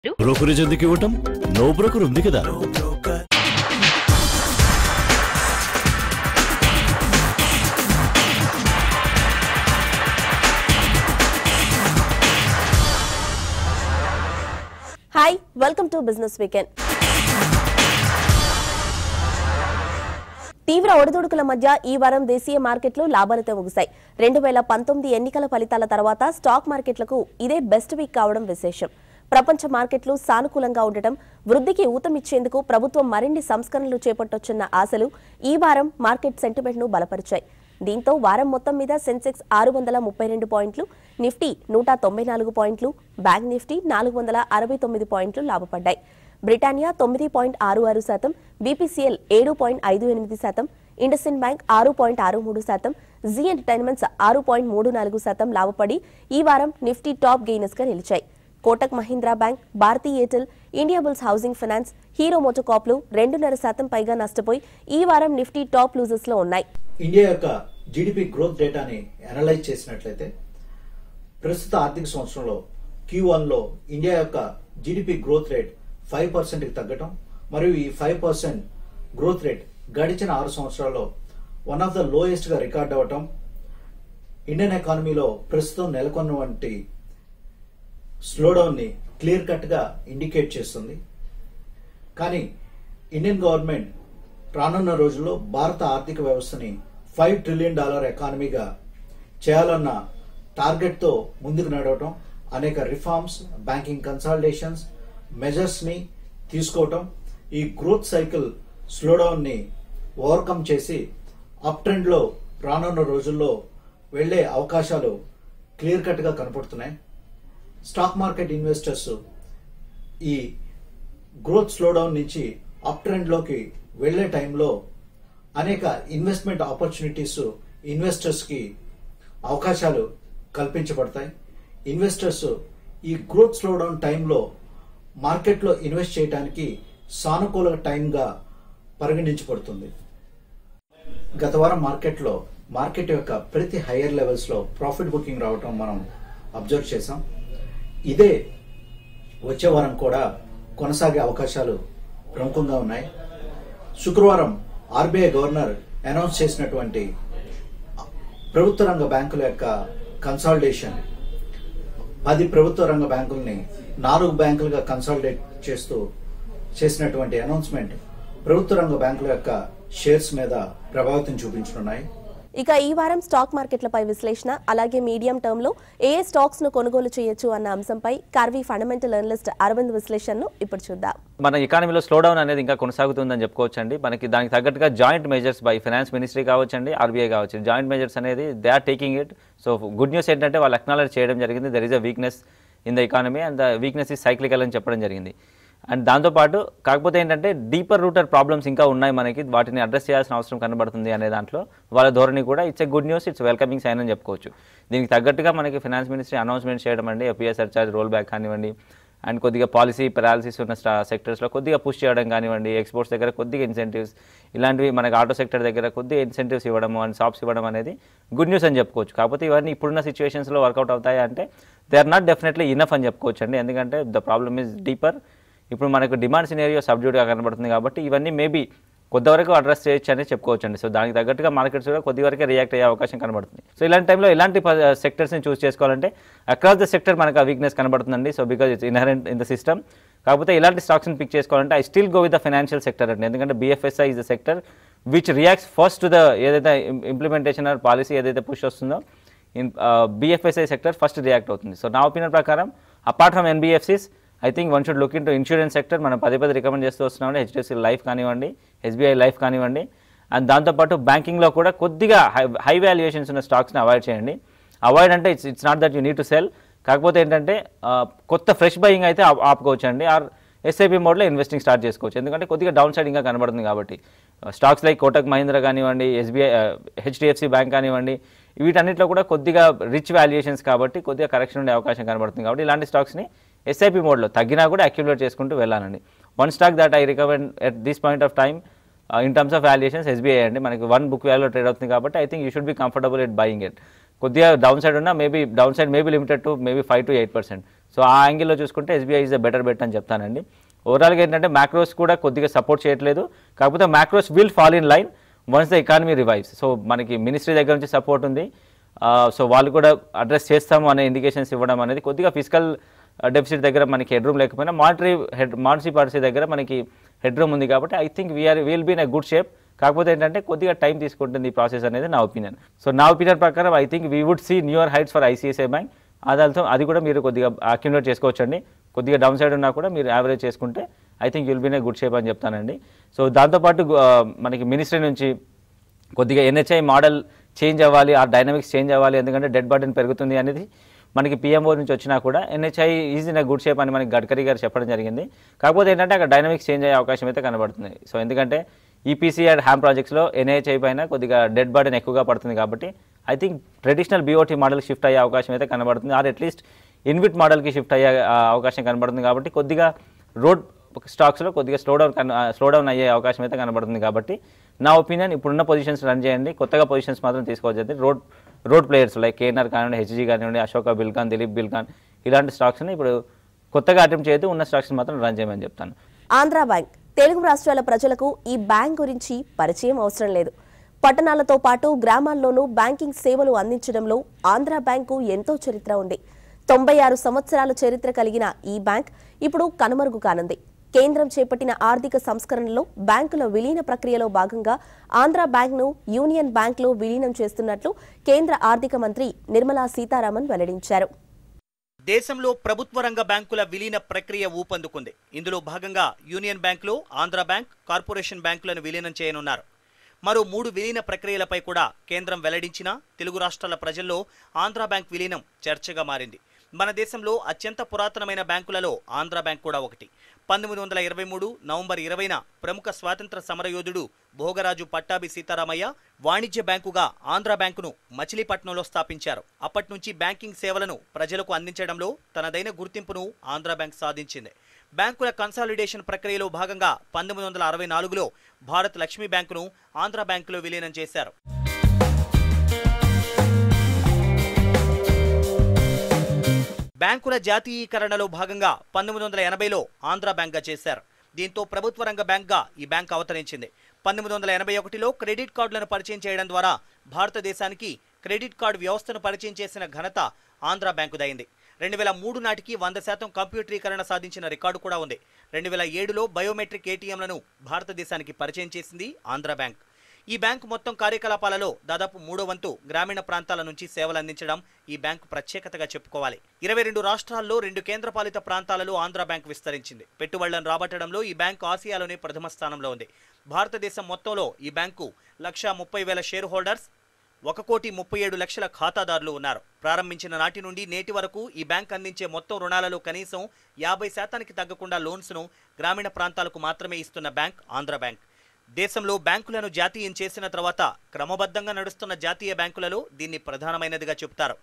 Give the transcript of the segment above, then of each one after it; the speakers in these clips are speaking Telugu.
బ్రోకరేజ్ ఎందుకు ఇవ్వటం నో బ్రోకర్ ఉంది కదా hi welcome to business weekend తీవ్ర ఒడిదుడుకుల మధ్య ఈ వారం దేశీయ మార్కెట్లు లాభాలతో ముగిశాయి రెండు వేల పంతొమ్మిది ఎన్నికల ఫలితాల తర్వాత స్టాక్ మార్కెట్లకు ఇదే బెస్ట్ వీక్ కావడం విశేషం ప్రపంచ మార్కెట్లు సానుకూలంగా ఉండటం వృద్ధికి ఊతమిచ్చేందుకు ప్రభుత్వం మరిన్ని సంస్కరణలు చేపట్టొచ్చన్న ఆశలు ఈ వారం మార్కెట్ సెంటిమెంట్ను బలపరిచాయి దీంతో వారం మొత్తం మీద సెన్సెక్స్ ఆరు వందల ముప్పై రెండు పాయింట్లు నిఫ్టీ నూట తొంభై నాలుగు పాయింట్లు బ్యాంక్ నిఫ్టీ నాలుగు వందల అరవై తొమ్మిది పాయింట్లు లాభపడ్డాయి బ్రిటానియా తొమ్మిది పాయింట్ ఆరు ఆరు శాతం బీపీసీఎల్ ఏడు పాయింట్ ఐదు ఎనిమిది శాతం ఇండస్ఇండ్ బ్యాంక్ ఆరు పాయింట్ ఆరు మూడు శాతం జీ ఎంటర్టైన్మెంట్స్ ఆరు పాయింట్ మూడు నాలుగు శాతం లాభపడి ఈ వారం నిఫ్టీ టాప్ గెయినర్స్ గా నిలిచాయి Kotak Mahindra bank Bharti Airtel Indiabulls housing finance Hero మోటోకాప్లు రెండున్నర శాతం పైగా నష్టపోయి ఈ వారం నిఫ్టీ టాప్ లూజర్స్ లో ఉన్నాయి ఇండియా యొక్క జీడిపి గ్రోత్ డేటాని అనలైజ్ చేసినట్లయితే ప్రస్తుత ఆర్థిక సంవత్సరంలో క్యూ లో ఇండియా యొక్క GDP growth rate five percent కి తగ్గటం మరియు ఈ ఫైవ్ పర్సెంట్ గ్రోత్ రేట్ గడిచిన ఆరు సంవత్సరాల్లో వన్ ఆఫ్ ద లోయెస్ట్ గా రికార్డ్ అవ్వటం ఇండియన్ ఎకానమీలో ప్రస్తుతం నెలకొన్నటువంటి స్లోడౌన్ ని క్లియర్ కట్ గా ఇండికేట్ చేస్తుంది కానీ ఇండియన్ గవర్నమెంట్ రానున్న రోజుల్లో భారత ఆర్థిక వ్యవస్థని ఫైవ్ ట్రిలియన్ డాలర్ ఎకానమీగా చేయాలన్న టార్గెట్తో ముందుకు నడవటం అనేక రిఫార్మ్స్ బ్యాంకింగ్ కన్సాలిడేషన్స్ మెజర్స్ని తీసుకోవటం ఈ గ్రోత్ సైకిల్ స్లోడౌన్ని ఓవర్కమ్ చేసి అప్ ట్రెండ్లో రానున్న రోజుల్లో వెళ్లే అవకాశాలు క్లియర్ కట్గా కనపడుతున్నాయి స్టాక్ మార్కెట్ ఇన్వెస్టర్స్ ఈ గ్రోత్ స్లోడౌన్ నుంచి అప్ ట్రెండ్ లోకి వెళ్లే టైంలో అనేక ఇన్వెస్ట్మెంట్ ఆపర్చునిటీస్ ఇన్వెస్టర్స్ కి అవకాశాలు కల్పించబడతాయి ఇన్వెస్టర్స్ ఈ గ్రోత్ స్లోడౌన్ టైంలో మార్కెట్లో ఇన్వెస్ట్ చేయడానికి సానుకూల టైంగా పరిగణించబడుతుంది గత వారం మార్కెట్లో మార్కెట్ యొక్క ప్రతి హయ్యర్ లెవెల్స్ లో ప్రాఫిట్ బుకింగ్ రావటం మనం అబ్జర్వ్ చేసాం ఇదే వచ్చే వారం కూడా కొనసాగే అవకాశాలు ప్రముఖంగా ఉన్నాయి శుక్రవారం ఆర్బీఐ గవర్నర్ అనౌన్స్ చేసినటువంటి ప్రభుత్వ రంగ బ్యాంకుల యొక్క కన్సాలిడేషన్ పది ప్రభుత్వ రంగ బ్యాంకుల్ని నాలుగు బ్యాంకులుగా కన్సాలిడేట్ చేస్తూ చేసినటువంటి అనౌన్స్మెంట్ ప్రభుత్వ రంగ బ్యాంకుల యొక్క షేర్స్ మీద ప్రభావితం చూపించనున్నాయి ఇక ఈ వారం స్టాక్ మార్కెట్లపై విశ్లేషణ అలాగే మీడియం టర్మ్ లో ఏ ఏ స్టాక్స్ ను కొనుగోలు చేయొచ్చు అన్న అంశంపై కార్వీ ఫండమెంటల్ అనలిస్ట్ అరవింద్ విశ్లేషణను ఇప్పుడు చూద్దాం మన ఎకానమీలో స్లో డౌన్ అనేది ఇంకా కొనసాగుతుందని చెప్పుకోవచ్చండి మనకి దానికి తగ్గట్టుగా joint measures by finance ministry కావచ్చండి ఆర్బీఐ కావచ్చు జాయింట్ మెజర్స్ అనేది they are taking it so good news ఏంటంటే వాళ్ళు అక్నాలజ్ చేయడం జరిగింది there is a weakness in the economy and the weakness is cyclical అని చెప్పడం జరిగింది అండ్ దాంతోపాటు కాకపోతే ఏంటంటే డీపర్ రూటర్ ప్రాబ్లమ్స్ ఇంకా ఉన్నాయి మనకి వాటిని అడ్రస్ చేయాల్సిన అవసరం కనబడుతుంది అనే దాంట్లో వాళ్ళ ధోరణి కూడా it's a good news it's welcoming sign అని చెప్పుకోవచ్చు దీనికి తగ్గట్టుగా మనకి ఫైనాన్స్ మినిస్ట్రీ అనౌన్స్మెంట్ చేయడం అండి ఎఫ్ఐఆర్ సర్చార్జ్ రోల్ బ్యాక్ కానివ్వండి అండ్ కొద్దిగా పాలసీ పెరాలసిస్ ఉన్న స్టా సెక్టర్స్లో కొద్దిగా పుష్ చేయడం కానివ్వండి ఎక్స్పోర్ట్స్ దగ్గర కొద్దిగా ఇన్సెంటివ్స్ ఇలాంటివి మనకి ఆటో సెక్టర్ దగ్గర కొద్దిగా ఇన్సెంటివ్స్ ఇవ్వడం అండ్ షాప్స్ ఇవ్వడం అనేది గుడ్ న్యూస్ అని చెప్పుకోవచ్చు కాకపోతే ఇవన్నీ ఇప్పుడున్న సిచ్యువేషన్స్లో వర్కౌట్ అవుతాయి అంటే they are not definitely enough అని చెప్పుకోవచ్చు అండి ఎందుకంటే ద ప్రాబ్లమ్ ఈజ్ డీపర్ ఇప్పుడు మనకు డిమాండ్ సినేరియో సబ్డ్యూట్గా కనబడుతుంది కాబట్టి ఇవన్నీ మేబీ కొంతవరకు అడ్రస్ చేయొచ్చు అని చెప్పుకోవచ్చు అండి సో దానికి తగ్గట్టుగా మార్కెట్స్ కూడా కొద్ది వరకే రియాక్ట్ అయ్యే అవకాశం కనబడుతుంది సో ఇలాంటి టైంలో ఎలాంటి సెక్టర్స్ని చూస్ చేసుకోవాలంటే అక్రాస్ ద సెక్టర్ మనకు ఆ వీక్నెస్ కనబడుతుందండి so because it's inherent in the system కాకపోతే ఇలాంటి స్టాక్స్ని పిక్ చేసుకోవాలంటే I still go with the financial sector అండి ఎందుకంటే BFSI is the sector which reacts first to the ఏదైతే ఇంప్లిమెంటేషన్ ఆర్ పాలసీ ఏదైతే పుష్ వస్తుందో in BFSI sector first react అవుతుంది సో నా ఒపీనియన్ ప్రకారం apart from NBFCs I think one should look into insurance sector మనం పదే పదే రికమెండ్ చేస్తూ వస్తున్నామండి హెచ్డిఎఫ్సి లైఫ్ కానివ్వండి ఎస్బీఐ లైఫ్ కానివ్వండి అండ్ దాంతోపాటు బ్యాంకింగ్లో కూడా కొద్దిగా హై హై వాల్యుయేషన్స్ ఉన్న స్టాక్స్ని అవాయిడ్ చేయండి అవాయిడ్ అంటే it's it's not that you need to sell కాకపోతే ఏంటంటే ఆ, కొత్త ఫ్రెష్ బయింగ్ అయితే ఆప్- ఆపుకోవచ్చు అండి ఆర్ ఎస్ఐపి మోడ్లో ఇన్వెస్టింగ్ స్టార్ట్ చేసుకోవచ్చు ఎందుకంటే కొద్దిగా డౌన్ సైడ్ ఇంకా కనబడుతుంది కాబట్టి స్టాక్స్ లైక్ కోటక్ మహీంద్రా కానివ్వండి ఎస్బీఐ హెచ్డిఎఫ్సి బ్యాంక్ కానివ్వండి వీటన్నిటిలో కూడా కొద్దిగా రిచ్ వాల్యుయేషన్స్ కాబట్టి కొద్దిగా కరెక్షన్ ఉండే అవకాశం కనబడుతుంది కాబట్టి ఇలాంటి స్టాక్స్ని ఎస్ఐపి మోడ్లో తగ్గినా కూడా అక్యుములేట్ చేసుకుంటూ వెళ్ళాలండి one stock that I recommend at this point of time in terms of valuations SBI అండి మనకి వన్ బుక్ వాల్యూ ట్రేడ్ అవుతుంది కాబట్టి I think you should be comfortable at buying it కొద్దిగా డౌన్ సైడ్ ఉన్నా maybe downside maybe limited to maybe five to eight percent so ఆ యాంగిల్లో చూసుకుంటే SBI is the better bet అని చెప్తానండి ఓవరాల్గా ఏంటంటే మ్యాక్రోస్ కూడా కొద్దిగా సపోర్ట్ చేయట్లేదు కాకపోతే macros will fall in line once the economy revives so మనకి మినిస్ట్రీ దగ్గర నుంచి సపోర్ట్ ఉంది సో వాళ్ళు కూడా అడ్రస్ చేస్తాము అనే ఇండికేషన్స్ ఇవ్వడం అనేది కొద్దిగా ఫిజికల్ డెఫిసిట్ దగ్గర మనకి హెడ్ రూమ్ లేకపోయినా మానిటరీ హెడ్ మానిటరీ పాలసీ దగ్గర మనకి హెడ్ రూమ్ ఉంది కాబట్టి I think we're we'll be in a good shape కాకపోతే ఏంటంటే కొద్దిగా టైం తీసుకుంటుంది ఈ ప్రాసెస్ అనేది నా ఒపీనియన్ సో నా ఒపీనియన్ ప్రకారం I think we would see newer heights for ICICI bank అదాలతో అది కూడా మీరు కొద్దిగా అక్యుములేట్ చేసుకోవచ్చండి కొద్దిగా డౌన్ సైడ్ ఉన్నా కూడా మీరు యావరేజ్ చేసుకుంటే I think will been a good shape అని చెప్తానండి సో దాంతోపాటు ఆ, మనకి మినిస్ట్రీ నుంచి కొద్దిగా ఎన్హెచ్ఐ మోడల్ చేంజ్ అవ్వాలి ఆ డైనమిక్స్ చేంజ్ అవ్వాలి ఎందుకంటే డెడ్ బర్డెన్ పెరుగుతుంది అనేది మనకి పిఎంఓ నుంచి వచ్చినా కూడా NHAI is in a good shape అని మనకి గడ్కరీ గారు చెప్పడం జరిగింది కాకపోతే ఏంటంటే అక్కడ డైనమిక్స్ చేంజ్ అయ్యే అవకాశం అయితే కనబడుతుంది సో ఎందుకంటే ఈపీసీ అండ్ హ్యామ్ ప్రాజెక్ట్స్లో ఎన్హెచ్ఐ పైన కొద్దిగా డెడ్ బర్డెన్ ఎక్కువగా పడుతుంది కాబట్టి ఐ థింక్ ట్రెడిషనల్ బీఓటీ మోడల్కి షిఫ్ట్ అయ్యే అవకాశం అయితే కనబడుతుంది ఆర్ అట్లీస్ట్ ఇన్విట్ మోడల్కి షిఫ్ట్ అయ్యే ఆ, అవకాశం కనబడుతుంది కాబట్టి కొద్దిగా రోడ్ స్టాక్స్లో కొద్దిగా స్లో డౌన్ స్లో డౌన్ అయ్యే అవకాశం అయితే కనబడుతుంది కాబట్టి నా ఒపీనియన్ ఇప్పుడున్న పొజిషన్స్ రన్ చేయండి కొత్తగా పొజిషన్స్ మాత్రం తీసుకోవచ్చు road road players like KNR కానివ్వండి హెచ్జీ కానివ్వండి అశోక బిల్కాన్ దిలీప్ బిల్కాన్ ఇలాంటి స్టాక్స్ని ఇప్పుడు కొత్తగా అటెంప్ట్ చేయొద్దు ఉన్న స్టాక్స్ మాత్రం రన్ చేయమని చెప్తాను ఆంధ్ర బ్యాంక్ తెలుగు రాష్ట్రాల ప్రజలకు ఈ బ్యాంక్ గురించి పరిచయం అవసరం లేదు పట్టణాలతో పాటు గ్రామాల్లోనూ బ్యాంకింగ్ సేవలు అందించడంలో ఆంధ్ర బ్యాంకు ఎంతో చరిత్ర ఉంది తొంభై ఆరు సంవత్సరాల చరిత్ర కలిగిన ఈ బ్యాంక్ ఇప్పుడు కనుమరుగు కానుంది కేంద్రం చేపట్టిన ఆర్థిక సంస్కరణలో బ్యాంకుల విలీన ప్రక్రియలో భాగంగా ఆంధ్ర బ్యాంక్ను యూనియన్ బ్యాంక్లో విలీనం చేస్తున్నట్లు కేంద్ర ఆర్థిక మంత్రి నిర్మలా సీతారామన్ వెల్లడించారు దేశంలో ప్రభుత్వ రంగ బ్యాంకుల విలీన ప్రక్రియ ఊపందుకుంది ఇందులో భాగంగా యూనియన్ బ్యాంకులో ఆంధ్ర బ్యాంక్ కార్పొరేషన్ బ్యాంకులను విలీనం చేయనున్నారు మరో మూడు విలీన ప్రక్రియలపై కూడా కేంద్రం వెల్లడించినా తెలుగు రాష్ట్రాల ప్రజల్లో ఆంధ్ర బ్యాంక్ విలీనం చర్చగా మారింది మన దేశంలో అత్యంత పురాతనమైన బ్యాంకులలో ఆంధ్ర బ్యాంక్ కూడా ఒకటి పంతొమ్మిది వందల ఇరవై మూడు నవంబర్ ఇరవైన ప్రముఖ స్వాతంత్ర సమరయోధుడు భోగరాజు పట్టాభి సీతారామయ్య వాణిజ్య బ్యాంకుగా ఆంధ్ర బ్యాంకును మచిలీపట్నంలో స్థాపించారు అప్పటి నుంచి బ్యాంకింగ్ సేవలను ప్రజలకు అందించడంలో తనదైన గుర్తింపును ఆంధ్ర బ్యాంక్ సాధించింది బ్యాంకుల కన్సాలిడేషన్ ప్రక్రియలో భాగంగా పంతొమ్మిది వందల అరవై నాలుగులో భారత్ లక్ష్మీ బ్యాంకును ఆంధ్ర బ్యాంకులో విలీనం చేశారు బ్యాంకుల జాతీయీకరణలో భాగంగా పంతొమ్మిది వందల ఎనభైలో ఆంధ్ర బ్యాంక్గా చేశారు దీంతో ప్రభుత్వ రంగ బ్యాంక్గా ఈ బ్యాంక్ అవతరించింది పంతొమ్మిది వందల ఎనభై ఒకటిలో క్రెడిట్ కార్డులను పరిచయం చేయడం ద్వారా భారతదేశానికి క్రెడిట్ కార్డు వ్యవస్థను పరిచయం చేసిన ఘనత ఆంధ్ర బ్యాంకుదైంది రెండు వేల మూడు నాటికి వంద శాతం కంప్యూటరీకరణ సాధించిన రికార్డు కూడా ఉంది రెండు వేల ఏడులో బయోమెట్రిక్ ఏటీఎంలను భారతదేశానికి పరిచయం చేసింది ఆంధ్ర బ్యాంక్ ఈ బ్యాంకు మొత్తం కార్యకలాపాలలో దాదాపు మూడో వంతు గ్రామీణ ప్రాంతాల నుంచి సేవలు అందించడం ఈ బ్యాంకు ప్రత్యేకతగా చెప్పుకోవాలి ఇరవై రెండు రాష్ట్రాల్లో రెండు కేంద్రపాలిత ప్రాంతాలలో ఆంధ్ర బ్యాంక్ విస్తరించింది పెట్టుబడులను రాబట్టడంలో ఈ బ్యాంకు ఆసియాలోనే ప్రథమ స్థానంలో ఉంది భారతదేశం మొత్తంలో ఈ బ్యాంకు లక్ష ముప్పై వేల షేర్ హోల్డర్స్ ఒక కోటి ముప్పై ఏడు లక్షల ఖాతాదారులు ఉన్నారు ప్రారంభించిన నాటి నుండి నేటి వరకు ఈ బ్యాంక్ అందించే మొత్తం రుణాలలో కనీసం యాభై శాతానికి తగ్గకుండా లోన్స్ను గ్రామీణ ప్రాంతాలకు మాత్రమే ఇస్తున్న బ్యాంక్ ఆంధ్ర బ్యాంక్ దేశంలో బ్యాంకులను జాతీయం చేసిన తర్వాత క్రమబద్ధంగా నడుస్తున్న జాతీయ బ్యాంకులలో దీన్ని ప్రధానమైనదిగా చెబుతారు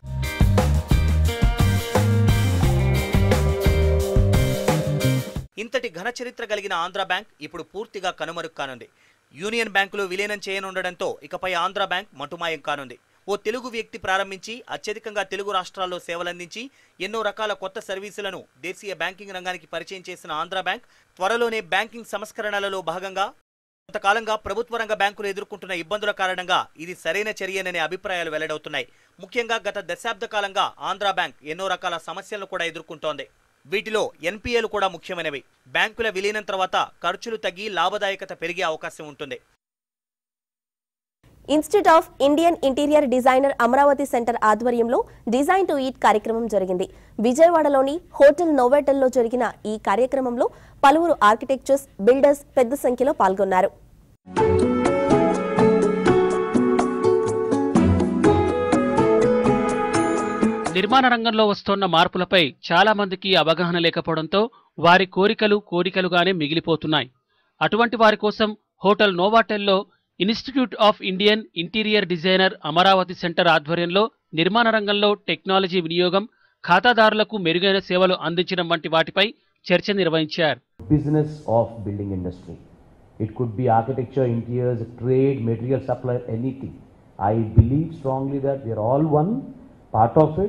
ఇంతటి ఘన చరిత్ర కలిగిన ఆంధ్ర బ్యాంక్ ఇప్పుడు పూర్తిగా కనుమరుగు కానుంది యూనియన్ బ్యాంకులో విలీనం చేయనుండడంతో ఇకపై ఆంధ్ర బ్యాంక్ మటుమాయం కానుంది ఓ తెలుగు వ్యక్తి ప్రారంభించి అత్యధికంగా తెలుగు రాష్ట్రాల్లో సేవలందించి ఎన్నో రకాల కొత్త సర్వీసులను దేశీయ బ్యాంకింగ్ రంగానికి పరిచయం చేసిన ఆంధ్ర బ్యాంక్ త్వరలోనే బ్యాంకింగ్ సంస్కరణలలో భాగంగా కొంతకాలంగా ప్రభుత్వ రంగ బ్యాంకులు ఎదుర్కొంటున్న ఇబ్బందుల కారణంగా ఇది సరైన చర్యననే అభిప్రాయాలు వెల్లడవుతున్నాయి ముఖ్యంగా గత దశాబ్ద కాలంగా ఆంధ్ర బ్యాంక్ ఎన్నో రకాల సమస్యలను కూడా ఎదుర్కొంటోంది వీటిలో ఎన్పిఏలు కూడా ముఖ్యమైనవి బ్యాంకుల విలీనం తర్వాత ఖర్చులు తగ్గి లాభదాయకత పెరిగే అవకాశం ఉంటుంది institute of Indian interior designer Amaravati centre ఆధ్వర్యంలో డిజైన్ టు ఈట్ కార్యక్రమం జరిగింది విజయవాడలోని హోటల్ నోవెటల్లో జరిగిన ఈ కార్యక్రమంలో పలువురు ఆర్కిటెక్చర్స్ బిల్డర్స్ పెద్ద సంఖ్యలో పాల్గొన్నారు నిర్మాణ రంగంలో వస్తోన్న మార్పులపై చాలా మందికి అవగాహన లేకపోవడంతో వారి కోరికలు కోరికలుగానే మిగిలిపోతున్నాయి అటువంటి వారి కోసం హోటల్ నోవాటెల్లో institute of Indian interior designer Amaravati centre ఆధ్వర్యంలో నిర్మాణ రంగంలో టెక్నాలజీ వినియోగం ఖాతాదారులకు మెరుగైన సేవలు అందించడం వంటి వాటిపై చర్చ నిర్వహించారు business of building industry. It could be architecture, interiors, trade, material supply, anything. I believe strongly that we are all one part of it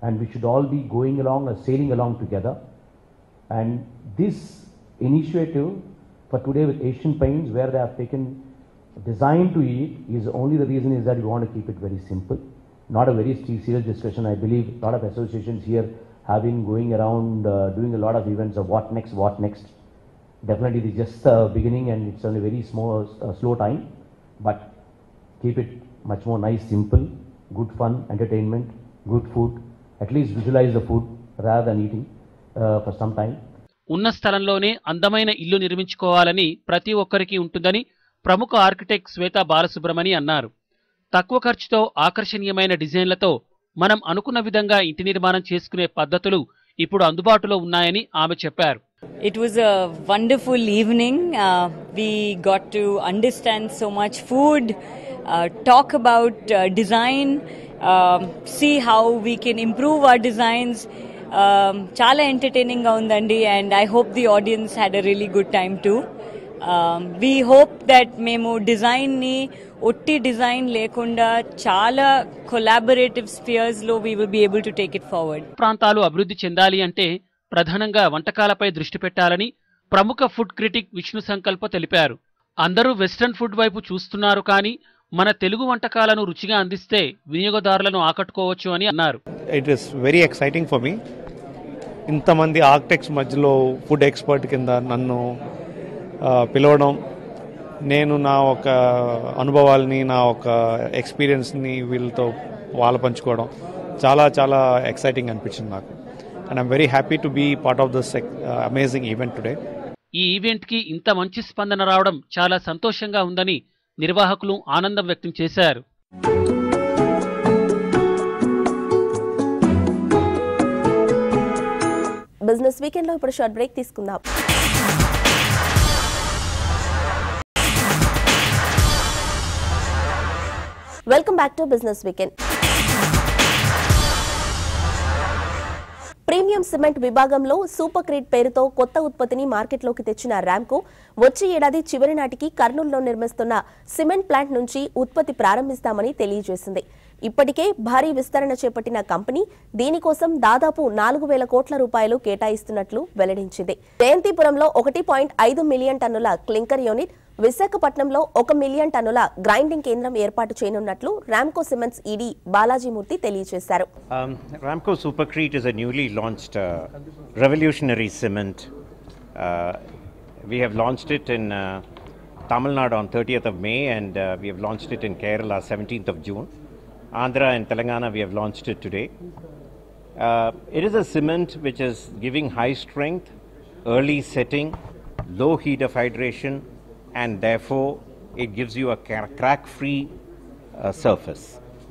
and we should all be going along or sailing along together. And this initiative for today with Asian Paints, where they have taken design to eat, is only the reason is that we want to keep it very simple. Not a very se- serious discussion. I believe a lot of associations here have been going around uh, doing a lot of events of what next, what next. Definitely, it is just the beginning and it's only very small, uh, slow time. But keep it much more nice, simple, good fun, entertainment, good food. At least visualize the food rather than eating uh, for some time. ఉన్న స్థలంలోనే అందమైన ఇల్లు నిర్మించుకోవాలని ప్రతి ఒక్కరికి ఉంటుందని ప్రముఖ ఆర్కిటెక్ట్ శ్వేతా బాలసుబ్రమణి అన్నారు తక్కువ ఖర్చుతో ఆకర్షణీయమైన డిజైన్లతో మనం అనుకున్న విధంగా ఇంటి నిర్మాణం చేసుకునే పద్ధతులు ఇప్పుడు అందుబాటులో ఉన్నాయని ఆమె చెప్పారు It was a wonderful evening. Uh, we got to understand so much food, uh, talk about uh, design, um, see how we can improve our designs. Um, చాలా ఎంటర్టైనింగ్ గా ఉందండి and I hope the audience had a really good time too we hope that మేము డిజైన్ని ఒట్టి డిజైన్ లేకుండా చాలా కొలాబరేటివ్ స్పియర్స్లో we will be able to take it forward ప్రాంతాలు అభివృద్ధి చెందాలి అంటే ప్రధానంగా వంటకాలపై దృష్టి పెట్టాలని ప్రముఖ ఫుడ్ క్రిటిక్ విష్ణు సంకల్ప తెలిపారు అందరూ వెస్ట్రన్ ఫుడ్ వైపు చూస్తున్నారు కానీ మన తెలుగు వంటకాలను రుచిగా అందిస్తే వినియోగదారులను ఆకట్టుకోవచ్చు అని అన్నారు it is very exciting for me ఇంతమంది ఆర్కిటెక్ట్స్ మధ్యలో ఫుడ్ ఎక్స్పర్ట్ కింద నన్ను ఆ, పిలవడం నేను నా ఒక అనుభవాల్ని నా ఒక ఎక్స్పీరియన్స్ని వీళ్ళతో వాళ్ళ పంచుకోవడం చాలా చాలా ఎక్సైటింగ్ అనిపించింది నాకు and I'm very happy to be part of this amazing event today ఈ ఈవెంట్కి ఇంత మంచి స్పందన రావడం చాలా సంతోషంగా ఉందని నిర్వాహకులు ఆనందం వ్యక్తం చేశారు బిజినెస్ వీకెండ్ లో ఇప్పుడు షార్ట్ బ్రేక్ తీసుకుందాం welcome back to business weekend premium cement విభాగంలో సూపర్ క్రీట్ పేరుతో కొత్త ఉత్పత్తిని మార్కెట్లోకి తెచ్చిన ర్యాంకో వచ్చే ఏడాది చివరి నాటికి కర్నూలులో నిర్మిస్తున్న సిమెంట్ ప్లాంట్ నుంచి ఉత్పత్తి ప్రారంభిస్తామని తెలియజేసింది ఇప్పటికే భారీ విస్తరణ చేపట్టిన కంపెనీ దీనికోసం దాదాపు నాలుగు వేల కోట్ల రూపాయలు కేటాయిస్తున్నట్లు వెల్లడించింది జయంతిపురంలో ఒకటి పాయింట్ ఐదు మిలియన్ టన్నుల క్లింకర్ యూనిట్ విశాఖపట్నంలో ఒక మిలియన్ టన్నుల గ్రైండింగ్ కేంద్రం ఏర్పాటు చేయనున్నట్లు రామ్కో సిమెంట్స్ ఈడీ బాలాజీమూర్తి తెలియజేశారు Um, Ramco Supercrete is a newly launched uh, revolutionary cement. Uh, we have launched it in uh, Tamil Nadu on 30th of May and uh, we have launched it in Kerala 17th of June. Andhra and Telangana we have launched it today. Uh, it is a cement which is giving high strength, early setting, low heat of hydration, and therefore it gives you a crack free uh, surface.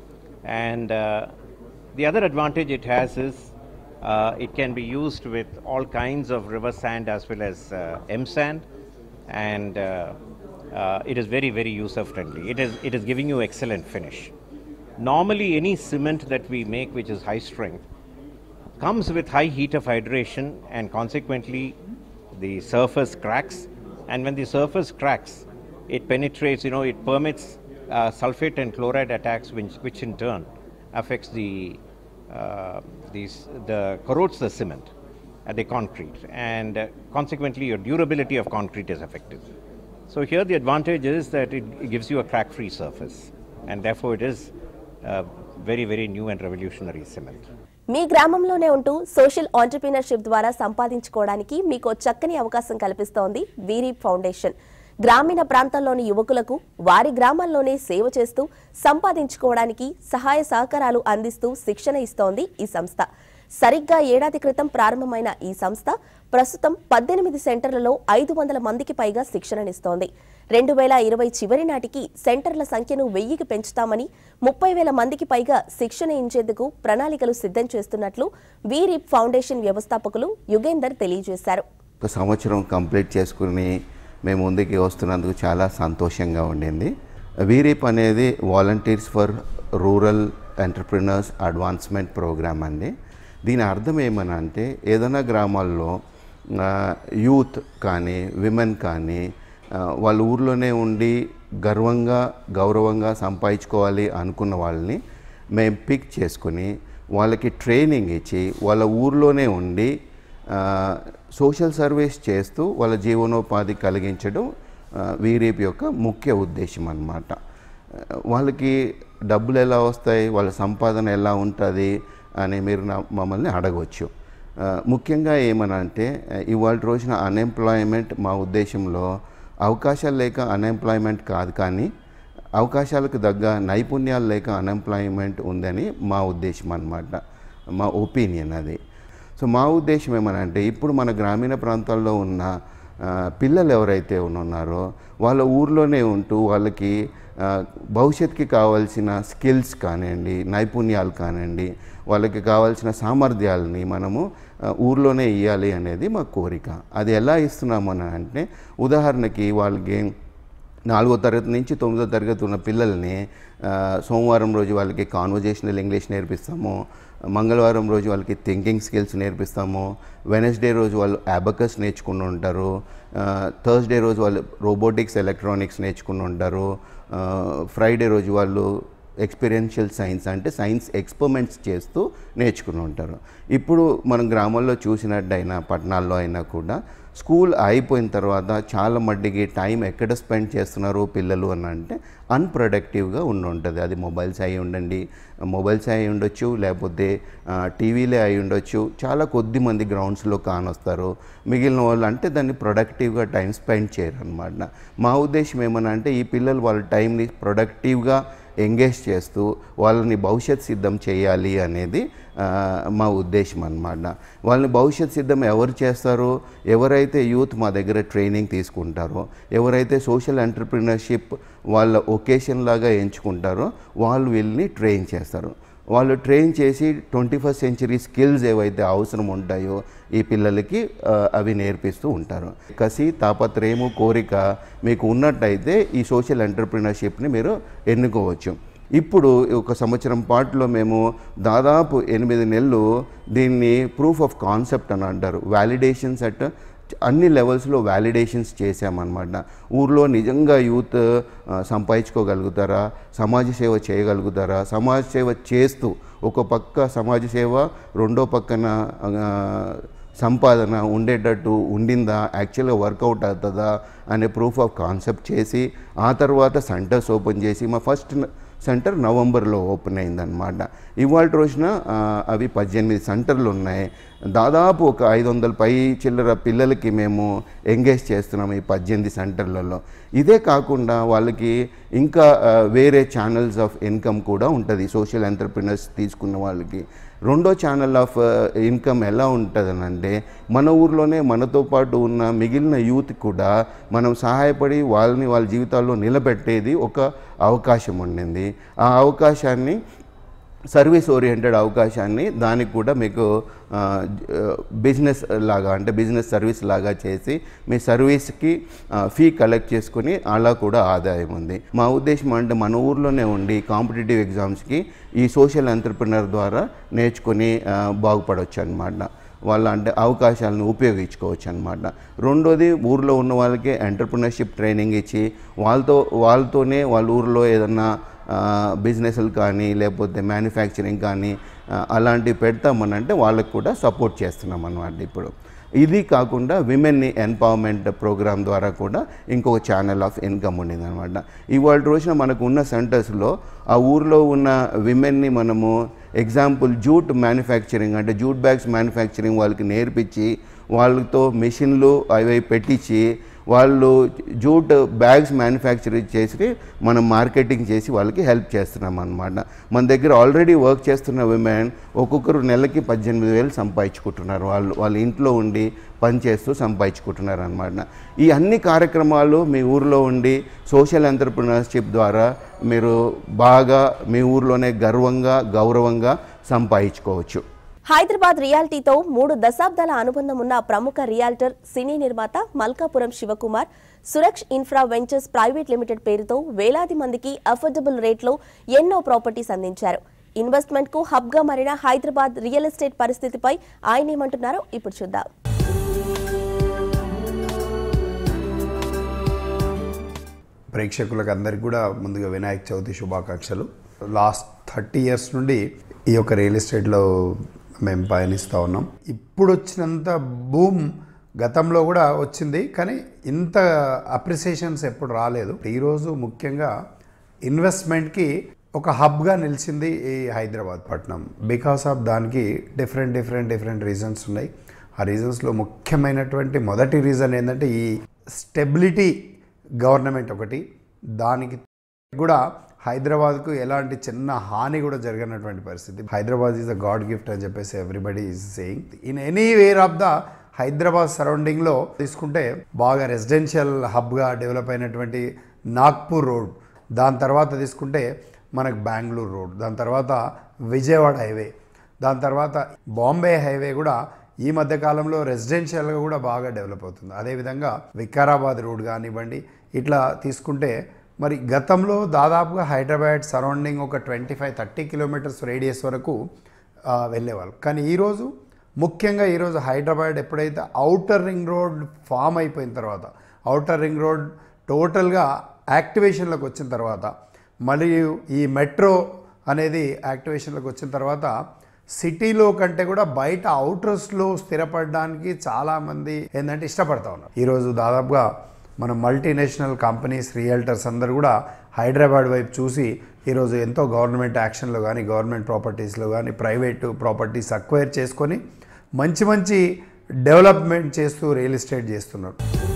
And uh, the other advantage it has is uh, it can be used with all kinds of river sand as well as uh, M sand, and uh, uh, it is very very user friendly. It is it is giving you excellent finish. Normally, any cement that we make which is high strength comes with high heat of hydration, and consequently, the surface cracks. And when the surface cracks, it penetrates. You know, it permits uh, sulfate and chloride attacks, which, which in turn affects the uh, these the corrodes the cement, uh, the concrete, and uh, consequently, your durability of concrete is affected. So here, the advantage is that it, it gives you a crack-free surface, and therefore, it is uh, very, very new and revolutionary cement. మీ గ్రామంలోనే ఉంటూ సోషల్ ఆంటర్ప్రీనర్షిప్ ద్వారా సంపాదించుకోవడానికి మీకు చక్కని అవకాశం కల్పిస్తోంది వీరీ ఫౌండేషన్ గ్రామీణ ప్రాంతాల్లోని యువకులకు వారి గ్రామాల్లోనే సేవ చేస్తూ సంపాదించుకోవడానికి సహాయ సహకారాలు అందిస్తూ శిక్షణ ఇస్తోంది ఈ సంస్థ సరిగ్గా ఏడాది క్రితం ప్రారంభమైన ఈ సంస్థ ప్రస్తుతం పద్దెనిమిది సెంటర్లలో ఐదు వందల మందికి పైగా శిక్షణనిస్తోంది రెండు వేల ఇరవై చివరి నాటికి సెంటర్ల సంఖ్యను వెయ్యికి పెంచుతామని ముప్పై వేల మందికి పైగా శిక్షణ ఇచ్చేందుకు ప్రణాళికలు సిద్ధం చేస్తున్నట్లు వీరిప్ ఫౌండేషన్ వ్యవస్థాపకులు యుగేందర్ తెలియజేశారు ఒక సంవత్సరం కంప్లీట్ చేసుకుని మేము ముందుకి వస్తున్నందుకు చాలా సంతోషంగా ఉండింది వీరిప్ అనేది volunteers for rural entrepreneurs advancement programme అండి దీని అర్థం ఏమని అంటే ఏదైనా గ్రామాల్లో ఆ, యూత్ కానీ విమెన్ కానీ ఆ, వాళ్ళ ఊర్లోనే ఉండి గర్వంగా గౌరవంగా సంపాదించుకోవాలి అనుకున్న వాళ్ళని మేము పిక్ చేసుకుని వాళ్ళకి ట్రైనింగ్ ఇచ్చి వాళ్ళ ఊర్లోనే ఉండి ఆ, సోషల్ సర్వీస్ చేస్తూ వాళ్ళ జీవనోపాధి కలిగించడం ఆ, వీరీప్ యొక్క ముఖ్య ఉద్దేశం అన్నమాట వాళ్ళకి డబ్బులు ఎలా వస్తాయి వాళ్ళ సంపాదన ఎలా ఉంటుంది అని మీరు నా మమ్మల్ని అడగవచ్చు ఆ, ముఖ్యంగా ఏమనంటే ఇవాళ రోజున అన్ఎంప్లాయ్మెంట్ మా ఉద్దేశంలో అవకాశాలు లేక అన్ఎంప్లాయ్మెంట్ కాదు కానీ అవకాశాలకు తగ్గ నైపుణ్యాలు లేక అన్ఎంప్లాయ్మెంట్ ఉందని మా ఉద్దేశం అన్నమాట మా ఒపీనియన్ అది సో మా ఉద్దేశం ఏమనంటే ఇప్పుడు మన గ్రామీణ ప్రాంతాల్లో ఉన్న ఆ, పిల్లలు ఎవరైతే ఉన్నారో వాళ్ళ ఊర్లోనే ఉంటూ వాళ్ళకి ఆ, భవిష్యత్తుకి కావాల్సిన స్కిల్స్ కానివ్వండి నైపుణ్యాలు కానివ్వండి వాళ్ళకి కావాల్సిన సామర్థ్యాలని మనము ఆ, ఊర్లోనే ఇవ్వాలి అనేది మా కోరిక అది ఎలా ఇస్తున్నాము అని అంటే ఉదాహరణకి వాళ్ళకి నాలుగో తరగతి నుంచి తొమ్మిదో తరగతి ఉన్న పిల్లల్ని ఆ, సోమవారం రోజు వాళ్ళకి కాన్వర్జేషనల్ ఇంగ్లీష్ నేర్పిస్తాము మంగళవారం రోజు వాళ్ళకి థింకింగ్ స్కిల్స్ నేర్పిస్తాము వెనస్డే రోజు వాళ్ళు అబకస్ నేర్చుకుని ఉంటారు థర్స్డే రోజు వాళ్ళు రోబోటిక్స్ ఎలక్ట్రానిక్స్ నేర్చుకుని ఉంటారు ఫ్రైడే రోజు వాళ్ళు ఎక్స్పీరియన్షియల్ సైన్స్ అంటే సైన్స్ ఎక్స్పెరిమెంట్స్ చేస్తూ నేర్చుకుని ఉంటారు ఇప్పుడు మనం గ్రామాల్లో చూసినట్టయినా పట్టణాల్లో అయినా కూడా స్కూల్ అయిపోయిన తర్వాత చాలా మట్టికి టైం ఎక్కడ స్పెండ్ చేస్తున్నారు పిల్లలు అని అంటే అన్ప్రొడక్టివ్గా ఉండి ఉంటుంది అది మొబైల్స్ అయి ఉండండి మొబైల్స్ అయి ఉండొచ్చు లేకపోతే ఆ, టీవీలే అయి ఉండొచ్చు చాలా కొద్ది మంది గ్రౌండ్స్లో కానొస్తారు మిగిలిన వాళ్ళు అంటే దాన్ని ప్రొడక్టివ్గా టైం స్పెండ్ చేయరు అనమాట మా ఉద్దేశం ఏమన్నా అంటే ఈ పిల్లలు వాళ్ళ టైంని ప్రొడక్టివ్గా ఎంగేజ్ చేస్తూ వాళ్ళని భవిష్యత్ సిద్ధం చేయాలి అనేది ఆ, మా ఉద్దేశం అన్నమాట వాళ్ళని భవిష్యత్ సిద్ధం ఎవరు చేస్తారో ఎవరైతే యూత్ మా దగ్గర ట్రైనింగ్ తీసుకుంటారో ఎవరైతే సోషల్ ఎంటర్ప్రినర్షిప్ వాళ్ళ ఒకేషన్ లాగా ఎంచుకుంటారో వాళ్ళు వీళ్ళని ట్రైన్ చేస్తారు వాళ్ళు ట్రైన్ చేసి ట్వంటీ ఫస్ట్ సెంచరీ స్కిల్స్ ఏవైతే అవసరం ఉంటాయో ఈ పిల్లలకి ఆ, అవి నేర్పిస్తూ ఉంటారు కసి తాపత్రయము కోరిక మీకు ఉన్నట్టయితే ఈ సోషల్ ఎంటర్ప్రినర్షిప్ని మీరు ఎన్నుకోవచ్చు ఇప్పుడు ఒక సంవత్సరం పాటులో మేము దాదాపు ఎనిమిది నెలలు దీన్ని ప్రూఫ్ ఆఫ్ కాన్సెప్ట్ అని అంటారు వ్యాలిడేషన్స్ అట్ అన్ని లెవెల్స్లో వ్యాలిడేషన్స్ చేసామన్నమాట ఊర్లో నిజంగా యూత్ ఆ, సంపాదించుకోగలుగుతారా సమాజ సేవ చేయగలుగుతారా సమాజ సేవ చేస్తూ ఒక పక్క సమాజ సేవ రెండో పక్కన ఆ, సంపాదన ఉండేటట్టు ఉండిందా యాక్చువల్గా వర్కౌట్ అవుతుందా అనే ప్రూఫ్ ఆఫ్ కాన్సెప్ట్ చేసి ఆ తర్వాత సెంటర్స్ ఓపెన్ చేసి మా ఫస్ట్ సెంటర్ నవంబర్లో ఓపెన్ అయిందనమాట ఇవాళ రోజున ఆ, అవి పద్దెనిమిది సెంటర్లు ఉన్నాయి దాదాపు ఒక ఐదు వందల పై చిల్లర పిల్లలకి మేము ఎంగేజ్ చేస్తున్నాం ఈ పద్దెనిమిది సెంటర్లలో ఇదే కాకుండా వాళ్ళకి ఇంకా ఆ, వేరే ఛానల్స్ ఆఫ్ ఇన్కమ్ కూడా ఉంటుంది సోషల్ ఎంటర్ప్రినర్స్ తీసుకున్న వాళ్ళకి రెండో ఛానల్ ఆఫ్ ఇన్కమ్ ఎలా ఉంటుందనంటే మన ఊర్లోనే మనతో పాటు ఉన్న మిగిలిన యూత్ కూడా మనం సహాయపడి వాళ్ళని వాళ్ళ జీవితాల్లో నిలబెట్టేది ఒక అవకాశం ఉండింది ఆ అవకాశాన్ని సర్వీస్ ఓరియంటెడ్ అవకాశాన్ని దానికి కూడా మీకు ఆ, జ- బిజినెస్ లాగా అంటే బిజినెస్ సర్వీస్ లాగా చేసి మీ సర్వీస్కి ఆ, ఫీ కలెక్ట్ చేసుకుని అలా కూడా ఆదాయం ఉంది మా ఉద్దేశం అంటే మన ఊర్లోనే ఉండి కాంపిటేటివ్ ఎగ్జామ్స్కి ఈ సోషల్ ఎంటర్ప్రినర్ ద్వారా నేర్చుకుని ఆ, బాగుపడవచ్చు అనమాట వాళ్ళ అంటే అవకాశాలను ఉపయోగించుకోవచ్చు అనమాట రెండోది ఊర్లో ఉన్న వాళ్ళకి ఎంటర్ప్రినర్షిప్ ట్రైనింగ్ ఇచ్చి వాళ్ళతో వాళ్ళతోనే వాళ్ళ ఊర్లో ఏదన్నా బిజినెస్లు కానీ లేకపోతే మ్యానుఫ్యాక్చరింగ్ కానీ ఆ, అలాంటివి పెడతామనంటే వాళ్ళకి కూడా సపోర్ట్ చేస్తున్నాం అన్నమాట ఇప్పుడు ఇది కాకుండా విమెన్ని ఎంపవర్మెంట్ ప్రోగ్రామ్ ద్వారా కూడా ఇంకొక ఛానల్ ఆఫ్ ఇన్కమ్ ఉండేది అనమాట ఇవాళ రోజున మనకు ఉన్న సెంటర్స్లో ఆ ఊర్లో ఉన్న విమెన్ని మనము ఎగ్జాంపుల్ జూట్ మ్యానుఫ్యాక్చరింగ్ అంటే జూట్ బ్యాగ్స్ మ్యానుఫ్యాక్చరింగ్ వాళ్ళకి నేర్పించి వాళ్ళతో మెషిన్లు అవి పెట్టించి వాళ్ళు జూట్ బ్యాగ్స్ మ్యానుఫ్యాక్చర్ చేసి మనం మార్కెటింగ్ చేసి వాళ్ళకి హెల్ప్ చేస్తున్నాం అనమాట మన దగ్గర ఆల్రెడీ వర్క్ చేస్తున్న విమెన్ ఒక్కొక్కరు నెలకి పద్దెనిమిది వేలు సంపాదించుకుంటున్నారు వాళ్ళు వాళ్ళ ఇంట్లో ఉండి పని చేస్తూ సంపాదించుకుంటున్నారు అనమాట ఈ అన్ని కార్యక్రమాలు మీ ఊర్లో ఉండి సోషల్ ఎంటర్ప్రినర్షిప్ ద్వారా మీరు బాగా మీ ఊర్లోనే గర్వంగా గౌరవంగా సంపాదించుకోవచ్చు హైదరాబాద్ రియాలిటీతో మూడు దశాబ్దాల అనుబంధం ఉన్న ప్రముఖ రియాల్టర్ సినీ నిర్మాత Malkapuram Sivakumar Suraksh infra ventures private limited పేరుతో వేలాది మందికి అఫోర్డబుల్ రేట్లో ఎన్నో ప్రాపర్టీస్ అందించారు ఇన్వెస్ట్మెంట్ కు హబ్ గా మారిన హైదరాబాద్ రియల్ ఎస్టేట్ పరిస్థితిపై ఆయన ఏమంటున్నారో ఇప్పుడు చూద్దాం ప్రేక్షకులకు అందరికీ కూడా ముందుగా వినాయక చవితి శుభాకాంక్షలు లాస్ట్ థర్టీ ఇయర్స్ నుండి ఈ యొక్క రియల్ ఎస్టేట్లో మేము పయనిస్తూ ఉన్నాం ఇప్పుడు వచ్చినంత భూమ్ గతంలో కూడా వచ్చింది కానీ ఇంత అప్రిసియేషన్స్ ఎప్పుడు రాలేదు ఈరోజు ముఖ్యంగా ఇన్వెస్ట్మెంట్కి ఒక హబ్గా నిలిచింది ఈ హైదరాబాద్ పట్టణం బికాస్ ఆఫ్ దానికి డిఫరెంట్ డిఫరెంట్ డిఫరెంట్ రీజన్స్ ఉన్నాయి ఆ రీజన్స్లో ముఖ్యమైనటువంటి మొదటి రీజన్ ఏంటంటే ఈ స్టెబిలిటీ గవర్నమెంట్ ఒకటి దానికి కూడా హైదరాబాద్కు ఎలాంటి చిన్న హాని కూడా జరగనటువంటి పరిస్థితి Hyderabad is a god gift అని చెప్పేసి everybody is saying in anywhere of the Hyderabad సరౌండింగ్లో తీసుకుంటే బాగా రెసిడెన్షియల్ హబ్గా డెవలప్ అయినటువంటి నాగ్పూర్ రోడ్ దాని తర్వాత తీసుకుంటే మనకు బెంగళూరు రోడ్ దాని తర్వాత విజయవాడ హైవే దాని తర్వాత బాంబే హైవే కూడా ఈ మధ్య కాలంలో రెసిడెన్షియల్గా కూడా బాగా డెవలప్ అవుతుంది అదేవిధంగా వికారాబాద్ రోడ్ కానివ్వండి ఇట్లా తీసుకుంటే మరి గతంలో దాదాపుగా హైదరాబాద్ సరౌండింగ్ ఒక twenty five thirty kilometres radius వరకు ఆ, వెళ్ళేవాళ్ళు కానీ ఈరోజు ముఖ్యంగా ఈరోజు హైదరాబాద్ ఎప్పుడైతే అవుటర్ రింగ్ రోడ్ ఫామ్ అయిపోయిన తర్వాత అవుటర్ రింగ్ రోడ్ టోటల్గా యాక్టివేషన్లోకి వచ్చిన తర్వాత మరియు ఈ మెట్రో అనేది యాక్టివేషన్లోకి వచ్చిన తర్వాత సిటీలో కంటే కూడా బయట అవుటర్స్లో స్థిరపడడానికి చాలామంది ఏంటంటే ఇష్టపడతా ఉన్నారు ఈరోజు దాదాపుగా మన మల్టీనేషనల్ కంపెనీస్ రియల్టర్స్ అందరూ కూడా హైదరాబాద్ వైపు చూసి ఈరోజు ఎంతో గవర్నమెంట్ యాక్షన్లో కానీ గవర్నమెంట్ ప్రాపర్టీస్లో కానీ ప్రైవేట్ ప్రాపర్టీస్ అక్వైర్ చేసుకొని మంచి మంచి డెవలప్మెంట్ చేస్తూ రియల్ ఎస్టేట్ చేస్తున్నారు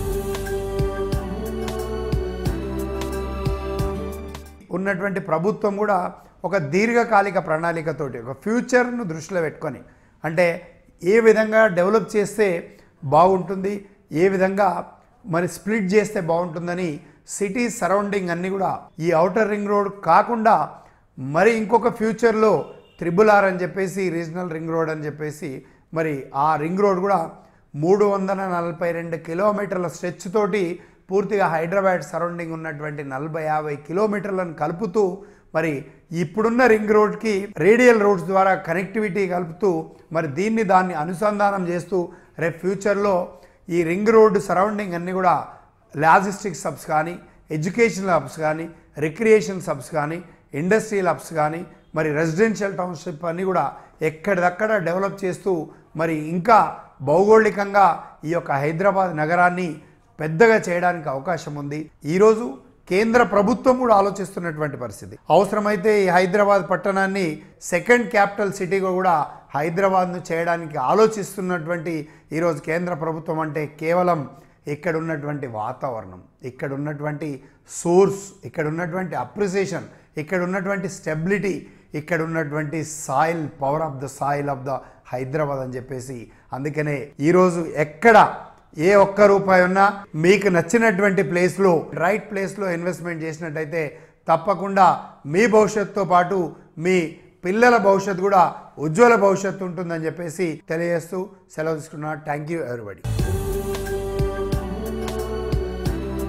ఉన్నటువంటి ప్రభుత్వం కూడా ఒక దీర్ఘకాలిక ప్రణాళికతోటి ఒక ఫ్యూచర్ను దృష్టిలో పెట్టుకొని అంటే ఏ విధంగా డెవలప్ చేస్తే బాగుంటుంది ఏ విధంగా మరి స్ప్లిట్ చేస్తే బాగుంటుందని సిటీ సరౌండింగ్ అన్నీ కూడా ఈ అవుటర్ రింగ్ రోడ్ కాకుండా మరి ఇంకొక ఫ్యూచర్లో త్రిబుల్ ఆర్ అని చెప్పేసి రీజనల్ రింగ్ రోడ్ అని చెప్పేసి మరి ఆ రింగ్ రోడ్ కూడా మూడు వందల నలభై రెండు కిలోమీటర్ల స్ట్రెచ్ తోటి పూర్తిగా హైదరాబాద్ సరౌండింగ్ ఉన్నటువంటి నలభై యాభై కిలోమీటర్లను కలుపుతూ మరి ఇప్పుడున్న రింగ్ రోడ్కి రేడియల్ రోడ్స్ ద్వారా కనెక్టివిటీ కలుపుతూ మరి దీన్ని దాన్ని అనుసంధానం చేస్తూ రేపు ఫ్యూచర్లో ఈ రింగ్ రోడ్ సరౌండింగ్ అన్నీ కూడా లాజిస్టిక్స్ హబ్స్ కానీ ఎడ్యుకేషనల్ హబ్స్ కానీ రిక్రియేషన్ హబ్స్ కానీ ఇండస్ట్రియల్ హబ్స్ కానీ మరి రెసిడెన్షియల్ టౌన్షిప్ అన్నీ కూడా ఎక్కడిదక్కడ డెవలప్ చేస్తూ మరి ఇంకా భౌగోళికంగా ఈ యొక్క హైదరాబాద్ నగరాన్ని పెద్దగా చేయడానికి అవకాశం ఉంది ఈరోజు కేంద్ర ప్రభుత్వం కూడా ఆలోచిస్తున్నటువంటి పరిస్థితి అవసరమైతే ఈ హైదరాబాద్ పట్టణాన్ని సెకండ్ క్యాపిటల్ సిటీగా కూడా హైదరాబాద్ను చేయడానికి ఆలోచిస్తున్నటువంటి ఈరోజు కేంద్ర ప్రభుత్వం అంటే కేవలం ఇక్కడ ఉన్నటువంటి వాతావరణం ఇక్కడ ఉన్నటువంటి సోర్స్ ఇక్కడ ఉన్నటువంటి అప్రిసియేషన్ ఇక్కడ ఉన్నటువంటి స్టెబిలిటీ ఇక్కడ ఉన్నటువంటి soil power of the soil of the Hyderabad అని చెప్పేసి అందుకనే ఈరోజు ఎక్కడ ఏ ఒక్క రూపాయి ఉన్నా మీకు నచ్చినటువంటి ప్లేస్లో రైట్ ప్లేస్లో ఇన్వెస్ట్మెంట్ చేసినట్టయితే తప్పకుండా మీ భవిష్యత్తుతో పాటు మీ పిల్లల భవిష్యత్తు కూడా ఉజ్వల భవిష్యత్తు ఉంటుందని చెప్పేసి తెలియజేస్తూ సెలవు తీసుకున్నా థ్యాంక్ యూ ఎవరిబడి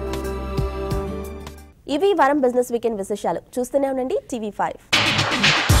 ఇవి ఈ వారం బిజినెస్ వీకెండ్ విశేషాలు చూస్తూనే ఉండండి టీవీ ఫైవ్